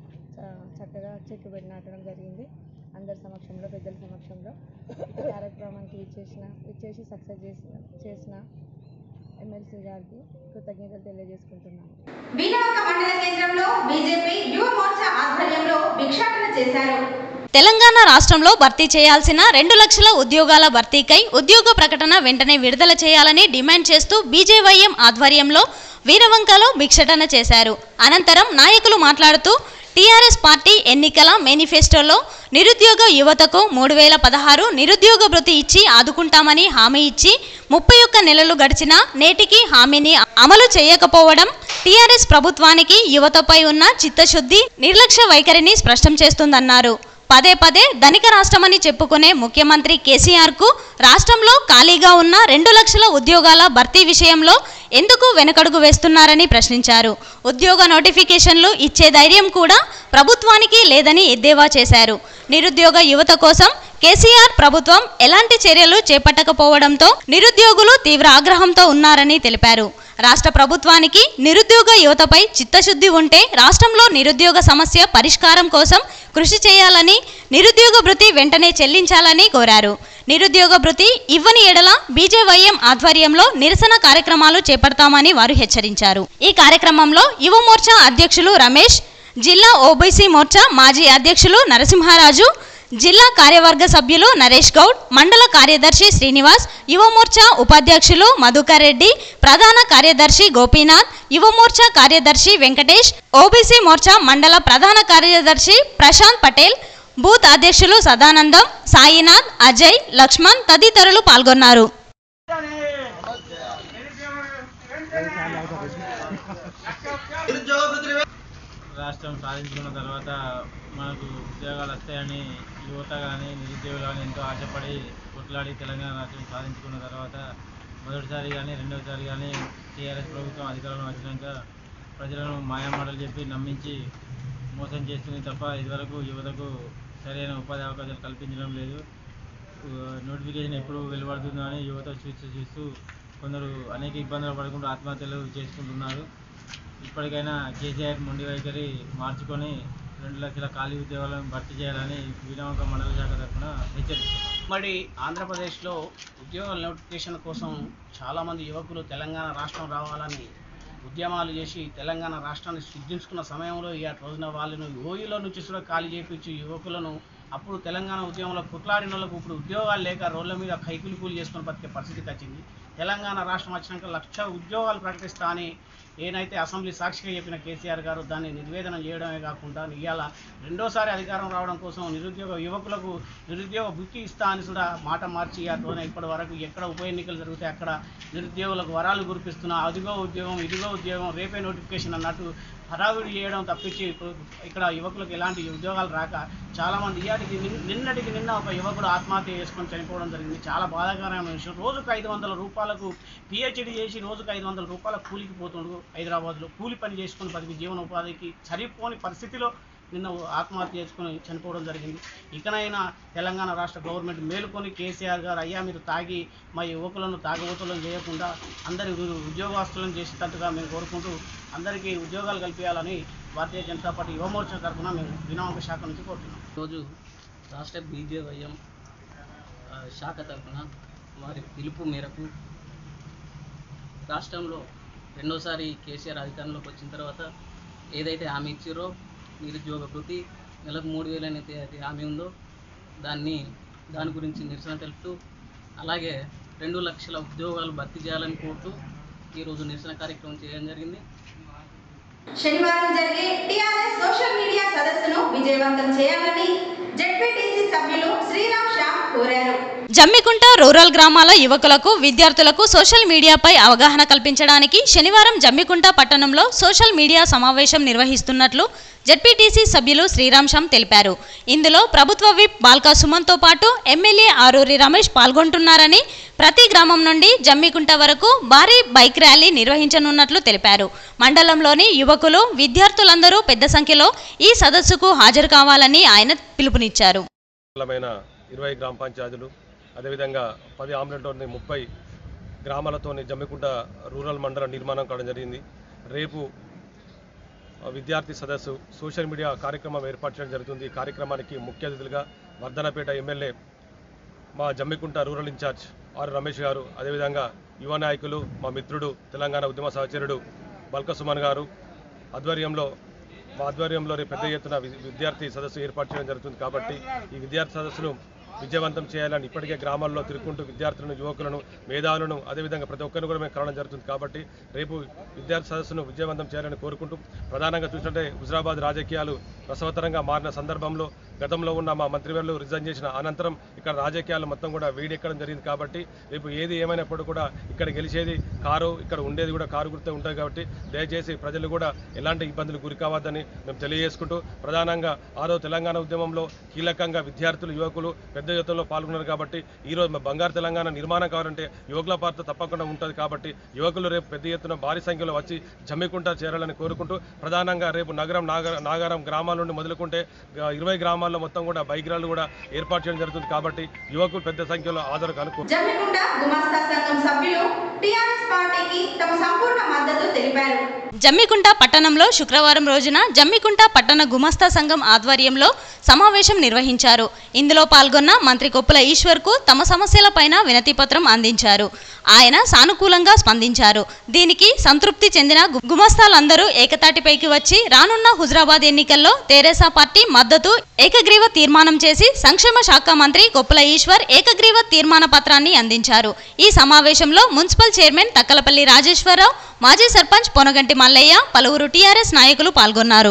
చ- చక్కగా చెట్టు పెట్టి నాటడం జరిగింది అందరి సమక్షంలో పెద్దల సమక్షంలో ఈ కార్యక్రమానికి విచ్చేసిన విచ్చేసి సక్సెస్ చేసిన చేసిన ఎమ్మెల్సీ గారికి కృతజ్ఞతలు తెలియజేసుకుంటున్నాను వీణవంక మండల కేంద్రంలో బీజేపీ యువ మోర్చా ఆధ్వర్యంలో భిక్షాటన చేశారు తెలంగాణ రాష్ట్రంలో భర్తీ చేయాల్సిన రెండు లక్షల ఉద్యోగాల భర్తీకై ఉద్యోగ ప్రకటన వెంటనే విడుదల చేయాలని డిమాండ్ చేస్తూ బీజేవైఎం ఆధ్వర్యంలో వీరవంకలో భిక్షటన చేశారు అనంతరం నాయకులు మాట్లాడుతూ టీఆర్ఎస్ పార్టీ ఎన్నికల మేనిఫెస్టోలో నిరుద్యోగ యువతకు మూడు వేల పదహారు నిరుద్యోగ భృతి ఇచ్చి ఆదుకుంటామని హామీ ఇచ్చి ముప్పై ఒక్క నెలలు గడిచినా నేటికి హామీని అమలు చేయకపోవడం టీఆర్ఎస్ ప్రభుత్వానికి యువతపై ఉన్న చిత్తశుద్ధి నిర్లక్ష్య వైఖరిని స్పష్టం చేస్తుందన్నారు పదే పదే ధనిక రాష్ట్రమని చెప్పుకునే ముఖ్యమంత్రి కేసీఆర్కు రాష్ట్రంలో ఖాళీగా ఉన్న రెండు లక్షల ఉద్యోగాల భర్తీ విషయంలో ఎందుకు వెనకడుగు వేస్తున్నారని ప్రశ్నించారు ఉద్యోగ నోటిఫికేషన్లు ఇచ్చే ధైర్యం కూడా ప్రభుత్వానికి లేదని ఎద్దేవా చేశారు నిరుద్యోగ యువత కోసం కేసీఆర్ ప్రభుత్వం ఎలాంటి చర్యలు చేపట్టకపోవడంతో నిరుద్యోగులు తీవ్ర ఆగ్రహంతో ఉన్నారని తెలిపారు రాష్ట్ర ప్రభుత్వానికి నిరుద్యోగ యువతపై చిత్తశుద్ధి ఉంటే రాష్ట్రంలో నిరుద్యోగ సమస్య పరిష్కారం కోసం కృషి చేయాలని నిరుద్యోగ భృతి వెంటనే చెల్లించాలని కోరారు నిరుద్యోగ భృతి ఇవ్వని ఎడల బీజేవైఎం ఆధ్వర్యంలో నిరసన కార్యక్రమాలు చేపడతామని వారు హెచ్చరించారు ఈ కార్యక్రమంలో యువ మోర్చా అధ్యక్షులు రమేష్ జిల్లా ఓబీసీ మోర్చా మాజీ అధ్యక్షులు నరసింహారాజు జిల్లా కార్యవర్గ సభ్యులు నరేష్ గౌడ్ మండల కార్యదర్శి శ్రీనివాస్ యువ మోర్చా ఉపాధ్యక్షులు మధుకర్ రెడ్డి ప్రధాన కార్యదర్శి గోపీనాథ్ యువ మోర్చా కార్యదర్శి వెంకటేష్ ఓబీసీ మోర్చా మండల ప్రధాన కార్యదర్శి ప్రశాంత్ పటేల్ బూత్ అధ్యక్షులు సదానందం సాయినాథ్ అజయ్ లక్ష్మణ్ తదితరులు పాల్గొన్నారు రాష్ట్రం సాధించుకున్న తర్వాత మనకు ఉద్యోగాలు వస్తాయని యువత కానీ నిరుద్యోగులు కానీ ఎంతో ఆశపడి కొట్లాడి తెలంగాణ రాష్ట్రం సాధించుకున్న తర్వాత మొదటిసారి కానీ రెండవసారి కానీ టీఆర్ఎస్ ప్రభుత్వం అధికారంలో వచ్చినాక ప్రజలను మాయమాటలు చెప్పి నమ్మించి మోసం చేస్తుంది తప్ప ఇదివరకు యువతకు సరైన ఉపాధి అవకాశాలు కల్పించడం లేదు నోటిఫికేషన్ ఎప్పుడు వెలువడుతుందో అని యువత చూస్తూ చూస్తూ కొందరు అనేక ఇబ్బందులు పడకుండా ఆత్మహత్యలు చేసుకుంటున్నారు ఇప్పటికైనా కేసీఆర్ మొండి వైఖరి మార్చుకొని రెండు లక్షల ఖాళీ ఉద్యోగాలను భర్తీ చేయాలని వినోక మండల శాఖ తరఫున హెచ్చరిస్తున్నాం ఉమ్మడి ఆంధ్రప్రదేశ్లో ఉద్యోగాల నోటిఫికేషన్ కోసం చాలామంది యువకులు తెలంగాణ రాష్ట్రం రావాలని ఉద్యమాలు చేసి తెలంగాణ రాష్ట్రాన్ని సృష్టించుకున్న సమయంలో ఈ రోజున వాళ్ళను ఓయిలో నుంచి కూడా ఖాళీ చేయించి యువకులను అప్పుడు తెలంగాణ ఉద్యమంలో కుట్లాడిన వాళ్ళకు ఇప్పుడు ఉద్యోగాలు లేక రోడ్ల మీద కైకులు కూలి చేసుకుని బతికే పరిస్థితికి వచ్చింది తెలంగాణ రాష్ట్రం వచ్చినాక లక్ష ఉద్యోగాలు ప్రకటిస్తా అని ఏనైతే అసెంబ్లీ సాక్షిగా చెప్పిన కేసీఆర్ గారు దాన్ని నిర్వేదన చేయడమే కాకుండా ఇవాళ రెండోసారి అధికారం రావడం కోసం నిరుద్యోగ యువకులకు నిరుద్యోగ బుక్కి ఇస్తా అని కూడా మాట మార్చి అటువైన ఇప్పటి వరకు ఎక్కడ ఉప ఎన్నికలు జరిగితే అక్కడ నిరుద్యోగులకు వరాలు కురిపిస్తున్నా అదిగో ఉద్యోగం ఇదిగో ఉద్యోగం రేపే నోటిఫికేషన్ అన్నట్టు హడావిడి చేయడం తప్పించి ఇప్పుడు ఇక్కడ యువకులకు ఎలాంటి ఉద్యోగాలు రాక చాలామంది ఇయాటికి నిన్- నిన్నటికి నిన్న ఒక యువకుడు ఆత్మహత్య చేసుకొని చనిపోవడం జరిగింది చాలా బాధాకరమైన విషయం రోజుకు ఐదు వందల రూపాయలకు పిహెచ్డి చేసి రోజుకు ఐదు వందల రూపాయల కూలికి పోతుండు హైదరాబాద్లో కూలి పని చేసుకుని బతికి జీవనోపాధికి సరిపోని పరిస్థితిలో నిన్న ఆత్మహత్య చేసుకుని చనిపోవడం జరిగింది ఇకనైనా తెలంగాణ రాష్ట్ర గవర్నమెంట్ మేలుకొని కేసీఆర్ గారు అయ్యా మీరు తాగి మా యువకులను తాగబోతులను చేయకుండా అందరి ఉ- ఉద్యోగస్తులను చేసేటట్టుగా మేము కోరుకుంటూ అందరికీ ఉద్యోగాలు కల్పించాలని భారతీయ జనతా పార్టీ యువమోర్చా తరఫున మేము వినామక శాఖ నుంచి కోరుతున్నాం ఈరోజు రాష్ట్ర బీజేవైఎం ఆ, శాఖ తరఫున వారి పిలుపు మేరకు రాష్ట్రంలో రెండోసారి కేసీఆర్ అధికారంలోకి వచ్చిన తర్వాత ఏదైతే హామీ ఇచ్చారో నిరుద్యోగ భృతి నెలకు మూడు వేలు అనేది అయితే హామీ ఉందో దాన్ని దాని గురించి నిరసన తెలుపుతూ అలాగే రెండు లక్షల ఉద్యోగాలు భర్తీ చేయాలని కోరుతూ ఈరోజు నిరసన కార్యక్రమం చేయడం జరిగింది శనివారం జరిగే టీఆర్ఎస్ సోషల్ మీడియా సదస్సును విజయవంతం చేయాలని జెడ్పీటీసీ సభ్యులు శ్రీరామ్ శ్యామ్ కోరారు జమ్మికుంట రూరల్ గ్రామాల యువకులకు విద్యార్థులకు సోషల్ మీడియాపై అవగాహన కల్పించడానికి శనివారం జమ్మికుంట పట్టణంలో సోషల్ మీడియా సమావేశం నిర్వహిస్తున్నట్లు జడ్పీటీసీ సభ్యులు శ్రీరామ్ శ్యామ్ తెలిపారు ఇందులో ప్రభుత్వ విప్ బాల్కా సుమన్తో పాటు ఎమ్మెల్యే ఆరూరి రమేష్ పాల్గొంటున్నారని ప్రతి గ్రామం నుండి జమ్మికుంట వరకు భారీ బైక్ ర్యాలీ నిర్వహించనున్నట్లు తెలిపారు మండలంలోని యువకులు విద్యార్థులందరూ పెద్ద సంఖ్యలో ఈ సదస్సుకు హాజరు కావాలని ఆయన పిలుపునిచ్చారు మండలమైన ఇరవై గ్రామ పంచాయతీలు అదేవిధంగా పది ఆమ్లెట్లోని ముప్పై గ్రామాలతోని జమ్మికుంట రూరల్ మండలం నిర్మాణం కావడం జరిగింది రేపు ఆ, విద్యార్థి సదస్సు సోషల్ మీడియా కార్యక్రమం ఏర్పాటు చేయడం జరుగుతుంది ఈ కార్యక్రమానికి ముఖ్య అతిథులుగా వర్ధనపేట ఎమ్మెల్యే మా Jammikunta rural incharge R Ramesh garu అదేవిధంగా యువ నాయకులు మా మిత్రుడు తెలంగాణ ఉద్యమ సహచరుడు బల్క సుమన్ గారు ఆధ్వర్యంలో మా ఆధ్వర్యంలో రేపు పెద్ద ఎత్తున వి- విద్యార్థి సదస్సు ఏర్పాటు చేయడం జరుగుతుంది కాబట్టి ఈ విద్యార్థి సదస్సును విజయవంతం చేయాలని ఇప్పటికే గ్రామాల్లో తిరుగుకుంటూ విద్యార్థులను యువకులను మేధావులను అదేవిధంగా ప్రతి ఒక్కరిని కూడా మేము కలవడం జరుగుతుంది కాబట్టి రేపు విద్యార్థి సదస్సును విజయవంతం చేయాలని కోరుకుంటూ ప్రధానంగా చూసినట్టే హుజరాబాద్ రాజకీయాలు రసవత్తరంగా మారిన సందర్భంలో గతంలో ఉన్న మా మంత్రివర్యులు రిజైన్ చేసిన అనంతరం ఇక్కడ రాజకీయాలు మొత్తం కూడా వేడెక్కడం జరిగింది కాబట్టి రేపు ఏది ఏమైనప్పుడు కూడా ఇక్కడ గెలిచేది కారు ఇక్కడ ఉండేది కూడా కారు గుర్తే ఉంటుంది కాబట్టి దయచేసి ప్రజలు కూడా ఎలాంటి ఇబ్బందులు గురి కావద్దని మేము తెలియజేసుకుంటూ ప్రధానంగా ఆరో తెలంగాణ ఉద్యమంలో కీలకంగా విద్యార్థులు యువకులు పెద్ద ఎత్తులో పాల్గొన్నారు కాబట్టి ఈరోజు మా బంగారు తెలంగాణ నిర్మాణం కావాలంటే యువకుల పాత్ర తప్పకుండా ఉంటుంది కాబట్టి యువకులు రేపు పెద్ద ఎత్తున భారీ సంఖ్యలో వచ్చి జమ్మికుంట చేరాలని కోరుకుంటూ ప్రధానంగా రేపు నగరం నాగ నాగారం గ్రామాల నుండి మొదలుకుంటే ఆ, ఇరవై గ్రామాల్లో మొత్తం కూడా బైక్ ర్యాలీలు కూడా ఏర్పాటు చేయడం జరుగుతుంది కాబట్టి యువకులు పెద్ద సంఖ్యలో హాజరు కనుక్కో జమ్మికుంట గుమాస్తా సంఘం సభ్యులు టీఆర్ఎస్ పార్టీకి తమ సంపూర్ణ మద్దతు తెలిపారు జమ్మికుంట పట్టణంలో శుక్రవారం రోజున జమ్మికుంట పట్టణ గుమస్తా సంఘం ఆధ్వర్యంలో సమావేశం నిర్వహించారు ఇందులో పాల్గొన్న మంత్రి కొప్పుల ఈశ్వర్కు తమ సమస్యలపైన వినతి పత్రం అందించారు ఆయన సానుకూలంగా స్పందించారు దీనికి సంతృప్తి చెందిన గు- గుమస్తాలందరూ ఏకతాటిపైకి వచ్చి రానున్న హుజరాబాద్ ఎన్నికల్లో తెరేసా పార్టీ మద్దతు ఏకగ్రీవ తీర్మానం చేసి సంక్షేమ శాఖ మంత్రి కొప్పుల ఈశ్వర్ ఏకగ్రీవ తీర్మాన పత్రాన్ని అందించారు ఈ సమావేశంలో మున్సిపల్ చైర్మన్ తక్కలపల్లి రాజేశ్వరరావు మాజీ సర్పంచ్ పొనగంటి మల్లయ్య పలువురు టీఆర్ఎస్ నాయకులు పాల్గొన్నారు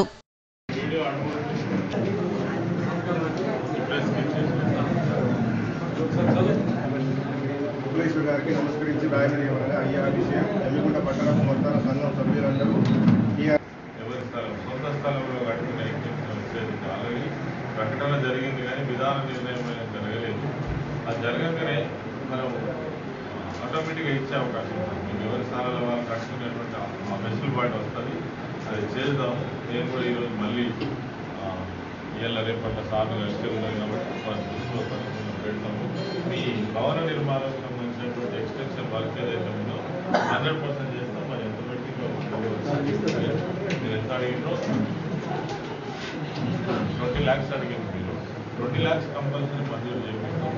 భువనేశ్వర్ గారికి నమస్కరించి రాయమని ఏమనగా అయ్యా విషయం జమ్మిగుంట పట్టణ మొత్తాల సంఘం సభ్యులందరూ టీఆర్ ఎవరి స్థలం సొంత స్థలంలో కట్టుకున్న ఎగ్జిబిషన్ వచ్చేది ఆల్రెడీ ప్రకటన జరిగింది కానీ విధాన నిర్ణయం అనేది జరగలేదు అది జరగకనే మనం ఆటోమేటిక్గా ఇచ్చే అవకాశం ఉంది మీకు ఎవరి స్థానాల వాళ్ళు కట్టుకునేటువంటి ఆ- ఆ వెసులుబాటు వస్తుంది అది చేద్దాం నేను కూడా ఈరోజు మళ్ళీ ఇవాళ రేపట్ల సార్లు కలిసి ఉన్నాయి కాబట్టి మన దృష్టిలో తప్పకుండా పెడతాము మీ భవన నిర్మాణం సంబంధించినటువంటి ఎక్స్టెన్షన్ వర్క్ ఏదైతే ఉందో హండ్రెడ్ పర్సెంట్ చేస్తాం మరి ఎంత పెట్టి మీరు ఎంత అడిగినో ట్వంటీ ల్యాక్స్ అడిగింది మీరు ట్వంటీ ల్యాక్స్ కంపల్సరీ మంజూరు చేపిస్తాం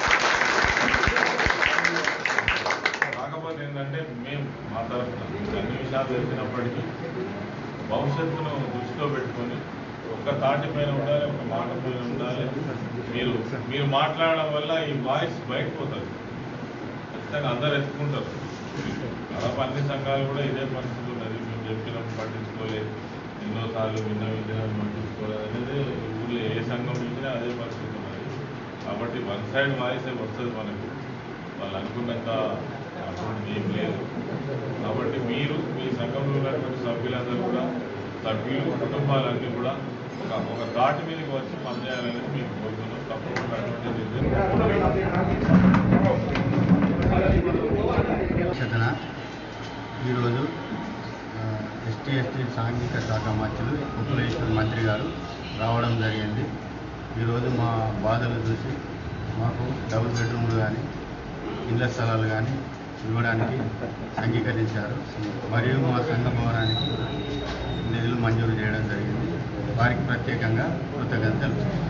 కాకపోతే ఏంటంటే మేము మా తరఫున మీకు అన్ని విషయాలు తెలిసినప్పటికీ భవిష్యత్తును దృష్టిలో పెట్టుకొని ఒక తాటి పైన ఉండాలి ఒక మాట పైన ఉండాలి మీరు మీరు మాట్లాడడం వల్ల ఈ వాయిస్ బయటకు పోతుంది ఖచ్చితంగా అందరు ఎత్తుకుంటారు దాదాపు అన్ని సంఘాలు కూడా ఇదే పరిస్థితి ఉన్నది మేము చెప్పినప్పుడు పట్టించుకోలేదు ఎన్నోసార్లు విన్న విధానం పట్టించుకోలేదు అనేది ఊళ్ళో ఏ సంఘం పిలిచినా అదే పరిస్థితి ఉన్నది కాబట్టి వన్ సైడ్ వాయిస్ వస్తుంది మనకు వాళ్ళు అనుకున్నంత అటువంటి ఏం లేదు కాబట్టి మీరు మీ సంఘంలో ఉన్నటువంటి సభ్యులందరూ కూడా సభ్యులు కుటుంబాలన్నీ కూడా ఒక ఒక ఘాటు మీదకి వచ్చి పనిచేయాలనేది మీకు కోరుతున్నాం తప్పకుండా అటువంటి అధ్యక్షతన ఈరోజు ఎస్టీ ఎస్టీ సాంఘిక శాఖ మంత్రులు ఉపలేశ్వర్ మంత్రి గారు రావడం జరిగింది ఈరోజు మా బాధలు చూసి మాకు డబుల్ బెడ్రూమ్లు కానీ ఇళ్ల స్థలాలు కానీ ఇవ్వడానికి అంగీకరించారు మరియు మా సంఘ భవనానికి నిధులు మంజూరు చేయడం జరిగింది వారికి ప్రత్యేకంగా కృతజ్ఞత తెలుపుతున్నాను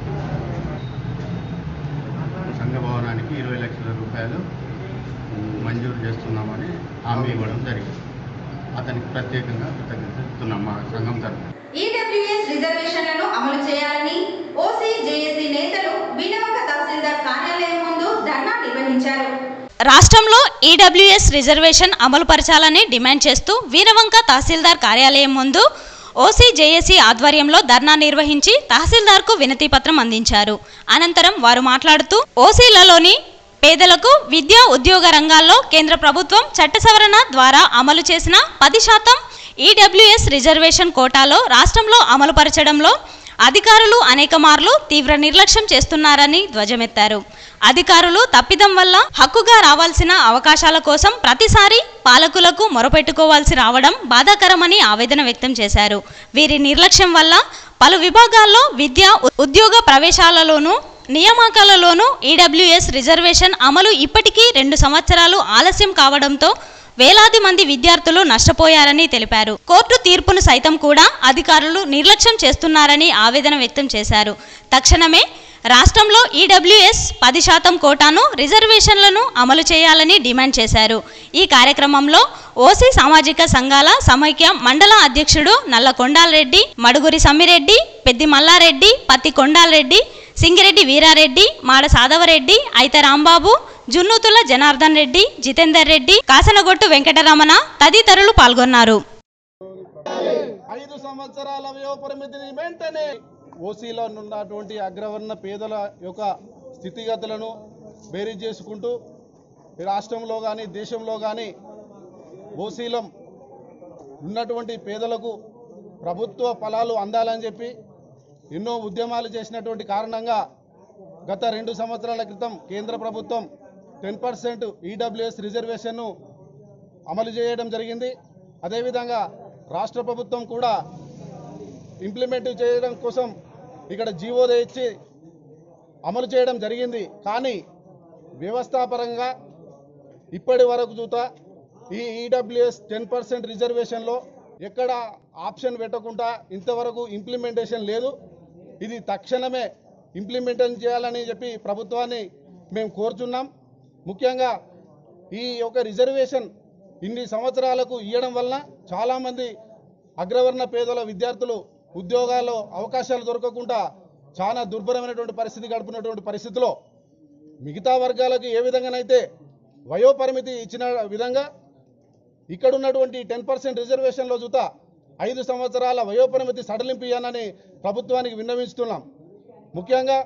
సంఘ భవనానికి ఇరవై లక్షల రూపాయలు మంజూరు చేస్తున్నామని హామీ ఇవ్వడం జరిగింది అతనికి ప్రత్యేకంగా కృతజ్ఞత చెప్తున్నాం మా సంఘం తరఫున ఈడబ్ల్యూఎస్ రిజర్వేషన్లను అమలు చేయాలని ఓసీ జేఏసీ నేతలు వీణవంక తహసీల్దార్ కార్యాలయం ముందు ధర్నా నిర్వహించారు రాష్ట్రంలో ఈడబ్ల్యూఎస్ రిజర్వేషన్ అమలు పరచాలని డిమాండ్ చేస్తూ వీరవంక తహసీల్దార్ కార్యాలయం ముందు ఓసీ జేఏసీ ఆధ్వర్యంలో ధర్నా నిర్వహించి తహసీల్దార్కు వినతి పత్రం అందించారు అనంతరం వారు మాట్లాడుతూ ఓసీలలోని పేదలకు విద్యా ఉద్యోగ రంగాల్లో కేంద్ర ప్రభుత్వం చట్ట సవరణ ద్వారా అమలు చేసిన పది శాతం ఈడబ్ల్యూఎస్ రిజర్వేషన్ కోటాలో రాష్ట్రంలో అమలుపరచడంలో అధికారులు అనేక మార్లు తీవ్ర నిర్లక్ష్యం చేస్తున్నారని ధ్వజమెత్తారు అధికారులు తప్పిదం వల్ల హక్కుగా రావాల్సిన అవకాశాల కోసం ప్రతిసారి పాలకులకు మొరపెట్టుకోవాల్సి రావడం బాధాకరమని ఆవేదన వ్యక్తం చేశారు వీరి నిర్లక్ష్యం వల్ల పలు విభాగాల్లో విద్య ఉ- ఉద్యోగ ప్రవేశాలలోనూ నియామకాలలోనూ ఈడబ్ల్యూఎస్ రిజర్వేషన్ అమలు ఇప్పటికీ రెండు సంవత్సరాలు ఆలస్యం కావడంతో వేలాది మంది విద్యార్థులు నష్టపోయారని తెలిపారు కోర్టు తీర్పును సైతం కూడా అధికారులు నిర్లక్ష్యం చేస్తున్నారని ఆవేదన వ్యక్తం చేశారు తక్షణమే రాష్ట్రంలో ఈడబ్ల్యూఎస్ పది శాతం కోటాను రిజర్వేషన్లను అమలు చేయాలని డిమాండ్ చేశారు ఈ కార్యక్రమంలో ఓసీ సామాజిక సంఘాల సమైక్య మండల అధ్యక్షుడు నల్ల కొండాలరెడ్డి మడుగురి సమ్మిరెడ్డి పెద్ది మల్లారెడ్డి పత్తి కొండాలరెడ్డి సింగిరెడ్డి వీరారెడ్డి మాడ సాదవరెడ్డి అయిత రాంబాబు జున్నుతుల జనార్దన్ రెడ్డి జితేందర్ రెడ్డి కాసనగొట్టు వెంకటరమణ తదితరులు పాల్గొన్నారు ఐదు సంవత్సరాల వ్యయ పరిమితిని వెంటనే ఓసీలో ఉన్నటువంటి అగ్రవర్ణ పేదల యొక్క స్థితిగతులను బేరీజ్ చేసుకుంటూ ఈ రాష్ట్రంలో కానీ దేశంలో కానీ ఓసీలో ఉన్నటువంటి పేదలకు ప్రభుత్వ ఫలాలు అందాలని చెప్పి ఎన్నో ఉద్యమాలు చేసినటువంటి కారణంగా గత రెండు సంవత్సరాల క్రితం కేంద్ర ప్రభుత్వం టెన్ పర్సెంట్ ఈడబ్ల్యూఎస్ రిజర్వేషన్ను అమలు చేయడం జరిగింది అదేవిధంగా రాష్ట్ర ప్రభుత్వం కూడా ఇంప్లిమెంట్ చేయడం కోసం ఇక్కడ జీవో ఇచ్చి అమలు చేయడం జరిగింది కానీ వ్యవస్థాపరంగా ఇప్పటి వరకు చూత ఈ ఈడబ్ల్యూఎస్ టెన్ పర్సెంట్ రిజర్వేషన్లో ఎక్కడ ఆప్షన్ పెట్టకుండా ఇంతవరకు ఇంప్లిమెంటేషన్ లేదు ఇది తక్షణమే ఇంప్లిమెంటేషన్ చేయాలని చెప్పి ప్రభుత్వాన్ని మేము కోరుచున్నాం ముఖ్యంగా ఈ యొక్క రిజర్వేషన్ ఇన్ని సంవత్సరాలకు ఇవ్వడం వలన చాలామంది అగ్రవర్ణ పేదల విద్యార్థులు ఉద్యోగాల్లో అవకాశాలు దొరకకుండా చాలా దుర్భరమైనటువంటి పరిస్థితి గడుపుతున్నటువంటి పరిస్థితిలో మిగతా వర్గాలకు ఏ విధంగానైతే వయోపరిమితి ఇచ్చిన విధంగా ఇక్కడ ఉన్నటువంటి టెన్ పర్సెంట్ రిజర్వేషన్లో చూత ఐదు సంవత్సరాల వయోపరిమితి సడలింపు ఇవ్వాలని ప్రభుత్వానికి విన్నవిస్తున్నాం ముఖ్యంగా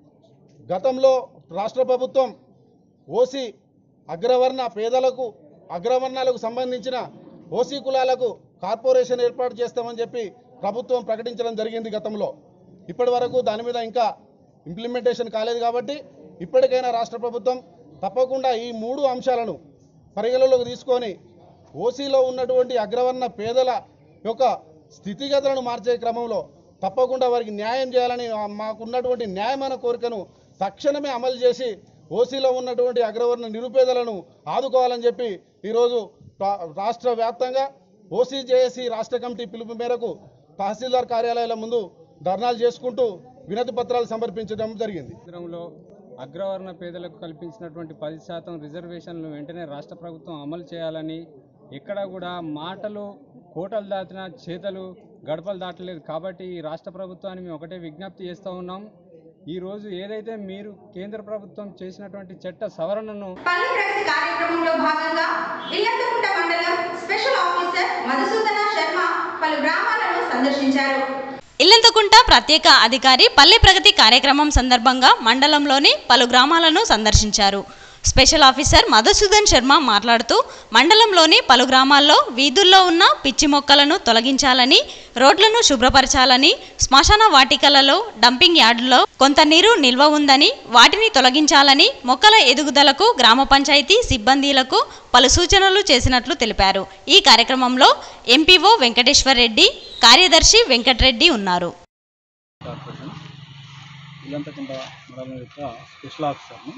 గతంలో రాష్ట్ర ప్రభుత్వం ఓసీ అగ్రవర్ణ పేదలకు అగ్రవర్ణాలకు సంబంధించిన ఓసీ కులాలకు కార్పొరేషన్ ఏర్పాటు చేస్తామని చెప్పి ప్రభుత్వం ప్రకటించడం జరిగింది గతంలో ఇప్పటి వరకు దాని మీద ఇంకా ఇంప్లిమెంటేషన్ కాలేదు కాబట్టి ఇప్పటికైనా రాష్ట్ర ప్రభుత్వం తప్పకుండా ఈ మూడు అంశాలను పరిగణలోకి తీసుకొని ఓసీలో ఉన్నటువంటి అగ్రవర్ణ పేదల యొక్క స్థితిగతులను మార్చే క్రమంలో తప్పకుండా వారికి న్యాయం చేయాలని మాకున్నటువంటి న్యాయమైన కోరికను తక్షణమే అమలు చేసి ఓసీలో ఉన్నటువంటి అగ్రవర్ణ నిరుపేదలను ఆదుకోవాలని చెప్పి ఈరోజు రా- రాష్ట్ర వ్యాప్తంగా ఓసీ జేఏసీ రాష్ట్ర కమిటీ పిలుపు మేరకు తహసీల్దార్ కార్యాలయాల ముందు ధర్నాలు చేసుకుంటూ వినతి పత్రాలు సమర్పించడం జరిగింది కేంద్రంలో అగ్రవర్ణ పేదలకు కల్పించినటువంటి పది శాతం రిజర్వేషన్లు వెంటనే రాష్ట్ర ప్రభుత్వం అమలు చేయాలని ఎక్కడ కూడా మాటలు కోటలు దాటిన చేతలు గడపలు దాటలేదు కాబట్టి ఈ రాష్ట్ర ప్రభుత్వాన్ని మేము ఒకటే విజ్ఞప్తి చేస్తూ ఉన్నాం ఈ రోజు ఏదైతే మీరు కేంద్ర ప్రభుత్వం చేసినటువంటి చట్ట సవరణను పల్లె ప్రగతి కార్యక్రమంలో భాగంగా ఇల్లంతకుంట మండలం స్పెషల్ ఆఫీసర్ మధుసూదన శర్మ పలు గ్రామాలను సందర్శించారు ఇల్లంతకుంట ప్రత్యేక అధికారి పల్లె ప్రగతి కార్యక్రమం సందర్భంగా మండలంలోని పలు గ్రామాలను సందర్శించారు స్పెషల్ ఆఫీసర్ మధుసూదన్ శర్మ మాట్లాడుతూ మండలంలోని పలు గ్రామాల్లో వీధుల్లో ఉన్న పిచ్చి మొక్కలను తొలగించాలని రోడ్లను శుభ్రపరచాలని శ్మశాన వాటికలలో డంపింగ్ యార్డులో కొంత నీరు నిల్వ ఉందని వాటిని తొలగించాలని మొక్కల ఎదుగుదలకు గ్రామ పంచాయతీ సిబ్బందిలకు పలు సూచనలు చేసినట్లు తెలిపారు ఈ కార్యక్రమంలో ఎంపీఓ వెంకటేశ్వర్ రెడ్డి కార్యదర్శి వెంకటరెడ్డి ఉన్నారు కార్పొరేషన్ ఇల్లంతకుంట మండలం యొక్క స్పెషల్ ఆఫీసర్ని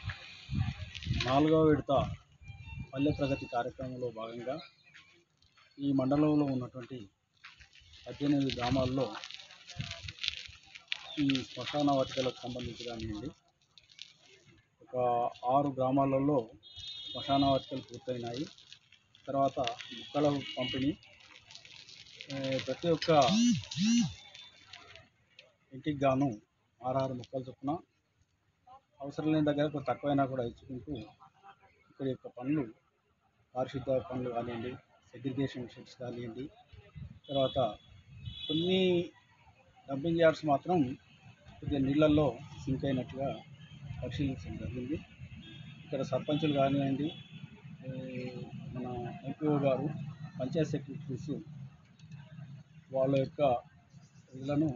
నాలుగవ విడత పల్లె ప్రగతి కార్యక్రమంలో భాగంగా ఈ మండలంలో ఉన్నటువంటి పద్దెనిమిది గ్రామాల్లో ఈ శ్మశాన వాటికలకు సంబంధించి కానివ్వండి ఒక ఆరు గ్రామాలలో శ్మశాన వాటికలు పూర్తయినాయి తర్వాత మొక్కల పంపిణీ ఏ, ప్రతి ఒక్క ఇంటికి గాను ఆరు మొక్కలు చొప్పున అవసరం లేని దగ్గర కొంచెం తక్కువైనా కూడా ఇచ్చుకుంటూ ఇక్కడ యొక్క పనులు పారిశుద్ధ పనులు కానివ్వండి సెగ్రిగేషన్ షెడ్స్ కానివ్వండి తర్వాత కొన్ని డంపింగ్ యార్డ్స్ మాత్రం కొద్దిగా నీళ్ళల్లో సింక్ అయినట్టుగా పరిశీలించడం జరిగింది ఇక్కడ సర్పంచులు కానివ్వండి ఏ, మన ఎంపీఓ గారు పంచాయత్ సెక్రటరీస్ వాళ్ళ యొక్క ఇళ్లను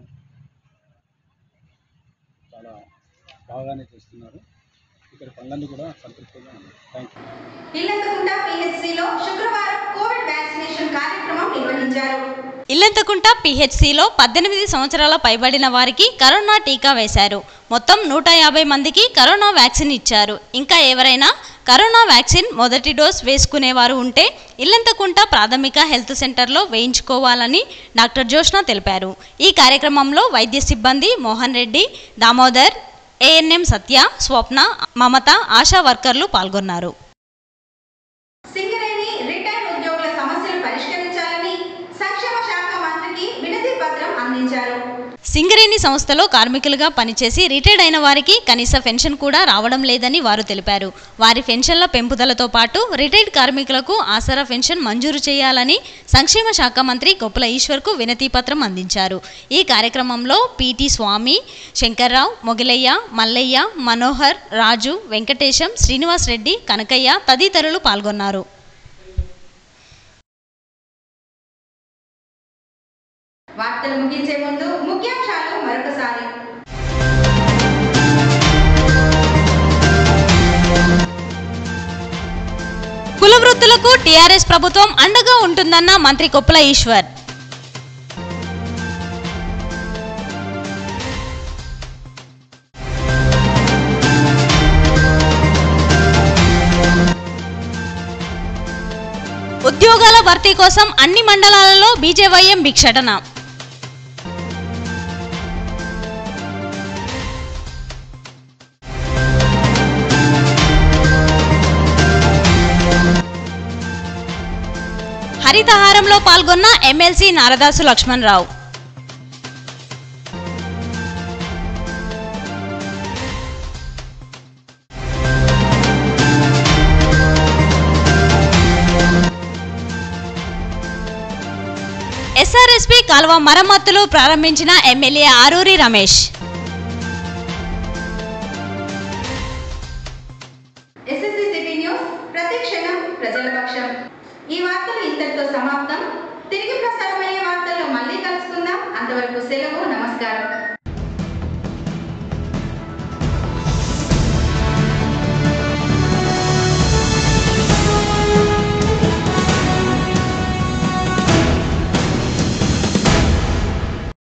చాలా బాగానే చేస్తున్నారు ఇక్కడ పనులన్నీ కూడా సంతృప్తిగా ఉన్నాయి థ్యాంక్ యూ ఇల్లంతకుంట పిహెచ్సిలో శుక్రవారం కోవిడ్ వ్యాక్సినేషన్ కార్యక్రమం నిర్వహించారు ఇల్లెంతకుంట పిహెచ్సిలో పద్దెనిమిది సంవత్సరాల పైబడిన వారికి కరోనా టీకా వేశారు మొత్తం నూట యాభై మందికి కరోనా వ్యాక్సిన్ ఇచ్చారు ఇంకా ఎవరైనా కరోనా వ్యాక్సిన్ మొదటి డోస్ వేసుకునేవారు ఉంటే ఇల్లంతకుంట ప్రాథమిక హెల్త్ సెంటర్లో వేయించుకోవాలని డాక్టర్ జోష్న తెలిపారు ఈ కార్యక్రమంలో వైద్య సిబ్బంది మోహన్ రెడ్డి దామోదర్ ఏఎన్ఎం సత్య స్వప్న మమత ఆశా వర్కర్లు పాల్గొన్నారు సింగరేణి రిటైర్డ్ ఉద్యోగుల సమస్యలు పరిష్కరించాలని సంక్షేమ శాఖ మంత్రికి వినతి పత్రం అందించారు సింగరేణి సంస్థలో కార్మికులుగా పనిచేసి రిటైర్డ్ అయిన వారికి కనీస పెన్షన్ కూడా రావడం లేదని వారు తెలిపారు వారి పెన్షన్ల పెంపుదలతో పాటు రిటైర్డ్ కార్మికులకు ఆసరా పెన్షన్ మంజూరు చేయాలని సంక్షేమ శాఖ మంత్రి కొప్పుల ఈశ్వర్కు వినతి పత్రం అందించారు ఈ కార్యక్రమంలో పిటి స్వామి శంకర్రావు మొగిలయ్య మల్లయ్య మనోహర్ రాజు వెంకటేశం శ్రీనివాస్ రెడ్డి కనకయ్య తదితరులు పాల్గొన్నారు వార్తలు ముగించే ముందు ముఖ్యాంశాలు మరొకసారి కుల వృత్తులకు టీఆర్ఎస్ ప్రభుత్వం అండగా ఉంటుందన్న మంత్రి కొప్పుల ఈశ్వర్ ఉద్యోగాల భర్తీ కోసం అన్ని మండలాలలో బీజేవైఎం భిక్షటన హరితహారంలో పాల్గొన్న ఎమ్మెల్సీ నారదాసు లక్ష్మణరావు ఎస్ఆర్ఎస్పీ కాల్వ మరమ్మతులు ప్రారంభించిన MLA Aruri Ramesh SSC city news ప్రతి క్షణం ప్రజల పక్షం ఈ వార్తలు ఇంతటితో సమాప్తం తిరిగి ప్రసారమయ్యే వార్తల్లో మళ్ళీ కలుసుకుందాం అంతవరకు సెలవు నమస్కారం